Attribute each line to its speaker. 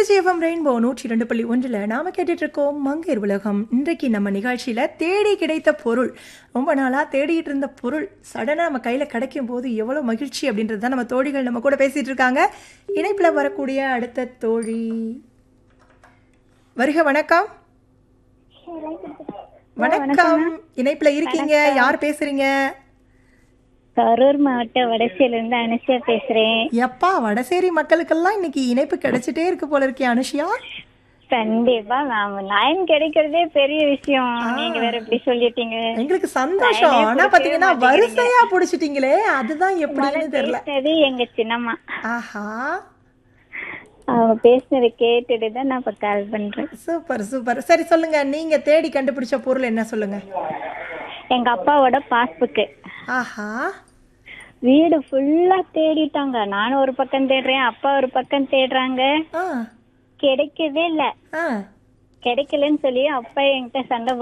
Speaker 1: Trichy FM rainbow நூற்றி ரெண்டு புள்ளி ஒன்றில் நாம கேட்டுட்டு இருக்கோம் மங்கையர் உலகம் இன்றைக்கு நம்ம நிகழ்ச்சியில் தேடி கிடைத்த பொருள் ரொம்ப நாளாக தேடிட்டு இருந்த பொருள் சடனாக நம்ம கையில் கிடைக்கும் போது எவ்வளோ மகிழ்ச்சி அப்படின்றது தான் நம்ம தோழிகள் நம்ம கூட பேசிட்டு இருக்காங்க இணைப்பில் வரக்கூடிய அடுத்த தோழி வருக வணக்கம் வணக்கம் இணைப்பில் இருக்கீங்க யார் பேசுறீங்க
Speaker 2: கரூர் மாவட்ட வடசையில இருந்து அனுஷா பேசுறேன்
Speaker 1: எப்பா வடசேரி மக்களுக்கெல்லாம் இன்னைக்கு இணைப்பு கிடைச்சிட்டே இருக்கு போல இருக்கே அனுஷியா
Speaker 2: கண்டிப்பா மேம் லைன் கிடைக்கிறதே பெரிய விஷயம் நீங்க வேற இப்படி சொல்லிட்டீங்க
Speaker 1: எங்களுக்கு சந்தோஷம் ஆனா பாத்தீங்கன்னா வரிசையா புடிச்சிட்டீங்களே அதுதான் எப்படின்னு தெரியல
Speaker 2: பேசினது எங்க சின்னம்மா
Speaker 1: ஆஹா
Speaker 2: அவங்க பேசினதை கேட்டுட்டு தான் நான் இப்ப கால் பண்றேன்
Speaker 1: சூப்பர் சூப்பர் சரி சொல்லுங்க நீங்க தேடி கண்டுபிடிச்ச பொருள் என்ன சொல்லுங்க
Speaker 2: எங்க அப்பாவோட பாஸ்புக்கு
Speaker 1: ஆஹா
Speaker 2: வீடு ஃபுல்லா தேடிட்டாங்க நானும் ஒரு பக்கம் தேடுறேன் அப்பா ஒரு பக்கம் தேடுறாங்க
Speaker 1: ஆ
Speaker 2: கிடைக்கவே இல்ல
Speaker 1: ஆ
Speaker 2: கிடைக்கலன்னு சொல்லி அப்பா என்கிட்ட சண்டை